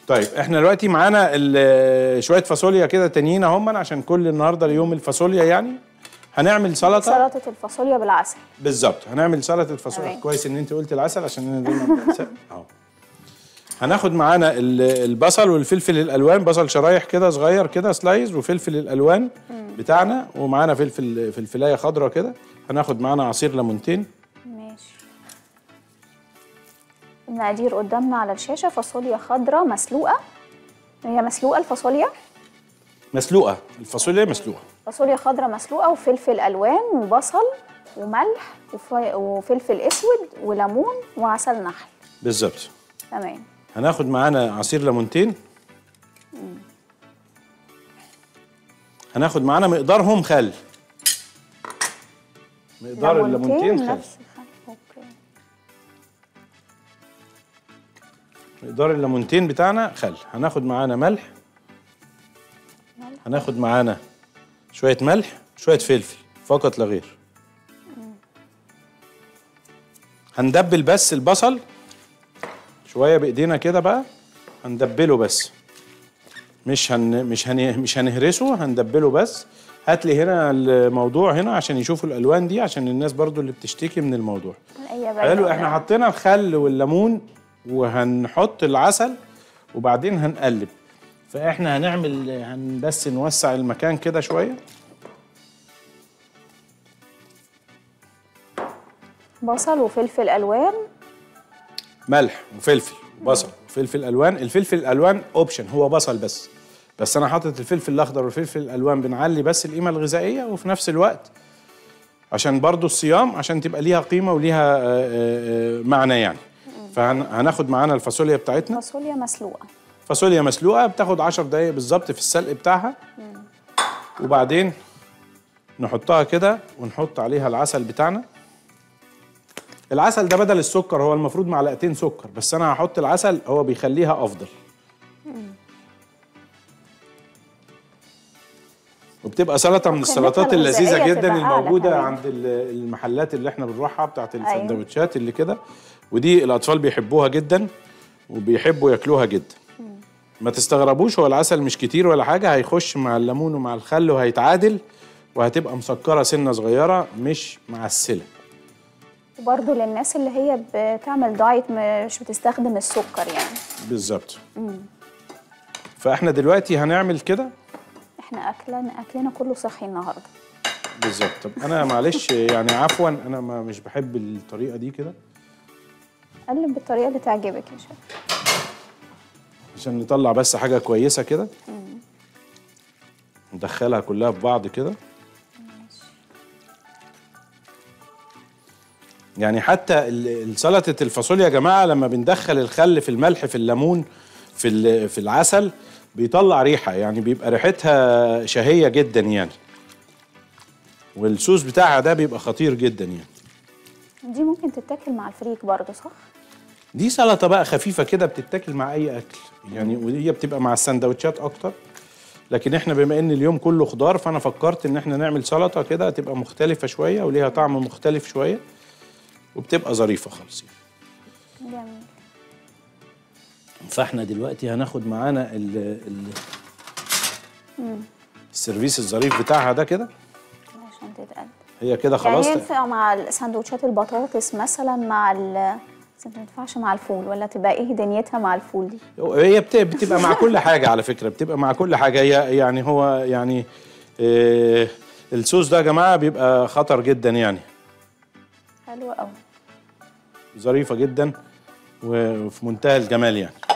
طيب احنا دلوقتي معانا ال- شويه فاصوليا كده تانيين اهم عشان كل النهارده اليوم الفاصوليا يعني هنعمل سلطه سلطه الفاصوليا بالعسل بالظبط هنعمل سلطه الفاصوليا تمام. كويس ان انت قلت العسل عشان انا دايما بنسى اهو هناخد معانا ال- البصل والفلفل الالوان بصل شرايح كده صغير كده سلايز وفلفل الالوان بتاعنا ومعانا فلفل فلفلايه خضراء كده هناخد معانا عصير ليمونتين ماشي المقادير قدامنا على الشاشه فاصوليا خضراء مسلوقه هي مسلوقه الفاصوليا مسلوقه الفاصوليا مسلوقه فاصوليا خضراء مسلوقه وفلفل الوان وبصل وملح وف- وفلفل اسود وليمون وعسل نحل بالظبط تمام هناخد معانا عصير ليمونتين هناخد معانا مقدارهم خل مقدار الليمونتين خل نفس الخل اوكي مقدار الليمونتين بتاعنا خل هناخد معانا ملح هناخد معانا شوية ملح شوية فلفل فقط لا غير هندبل بس البصل شوية بإيدينا كده بقى هندبله بس مش هن مش هن مش هنهرسه هندبله بس هات لي هنا الموضوع هنا عشان يشوفوا الالوان دي عشان الناس برضو اللي بتشتكي من الموضوع هي باينة حلو احنا قدامنا. حطينا الخل والليمون وهنحط العسل وبعدين هنقلب فاحنا هنعمل هن بس نوسع المكان كده شويه بصل وفلفل الوان ملح وفلفل وبصل وفلفل الوان الفلفل الالوان اوبشن هو بصل بس بس انا حاطط الفلفل الاخضر والفلفل الالوان بنعلي بس القيمه الغذائيه وفي نفس الوقت عشان برضو الصيام عشان تبقى ليها قيمه وليها آه، آه، آه، معنى يعني فهناخد معانا الفاصوليا بتاعتنا فاصوليا مسلوقه فاصوليا مسلوقه بتاخد 10 دقايق بالظبط في السلق بتاعها وبعدين نحطها كده ونحط عليها العسل بتاعنا العسل ده بدل السكر هو المفروض معلقتين سكر بس انا هحط العسل هو بيخليها افضل وبتبقى سلطه من ممكن السلطات النسبة اللذيذه الغذائية جدا تبقى أعلى الموجوده كمان. عند ال- المحلات اللي احنا بنروحها بتاعت أيوة. السندوتشات اللي كده ودي الاطفال بيحبوها جدا وبيحبوا ياكلوها جدا ما تستغربوش هو العسل مش كتير ولا حاجه هيخش مع الليمون ومع الخل وهيتعادل وهتبقى مسكره سنه صغيره مش معسله وبرضه للناس اللي هي بتعمل دايت مش بتستخدم السكر يعني بالظبط فاحنا دلوقتي هنعمل كده احنا اكلنا اكلنا كله صحي النهارده بالظبط طب انا معلش يعني عفوا انا ما مش بحب الطريقه دي كده قلب بالطريقه اللي تعجبك يا شيخ عشان نطلع بس حاجه كويسه كده ندخلها كلها في بعض كده يعني حتى ال- سلطه الفاصوليا يا جماعه لما بندخل الخل في الملح في الليمون في ال- في العسل بيطلع ريحه يعني بيبقى ريحتها شهيه جدا يعني والصوص بتاعها ده بيبقى خطير جدا يعني دي ممكن تتاكل مع الفريك برضه صح دي سلطه بقى خفيفه كده بتتاكل مع اي اكل يعني وهي بتبقى مع السندوتشات اكتر لكن احنا بما ان اليوم كله خضار فانا فكرت ان احنا نعمل سلطه كده تبقى مختلفه شويه وليها طعم مختلف شويه وبتبقى ظريفه خالص يعني. جميل فاحنا دلوقتي هناخد معانا ال ال السيرفيس الظريف بتاعها ده كده عشان تتقلب هي كده خلاص يعني ينفع مع سندوتشات البطاطس مثلا مع ال بس ما تنفعش مع الفول ولا تبقى ايه دنيتها مع الفول دي هي بت- بتبقى مع كل حاجة على فكرة بتبقى مع كل حاجة هي يعني هو يعني آه الصوص ده يا جماعة بيبقى خطر جدا يعني حلو قوي ظريفة جدا وفي منتهى الجمال يعني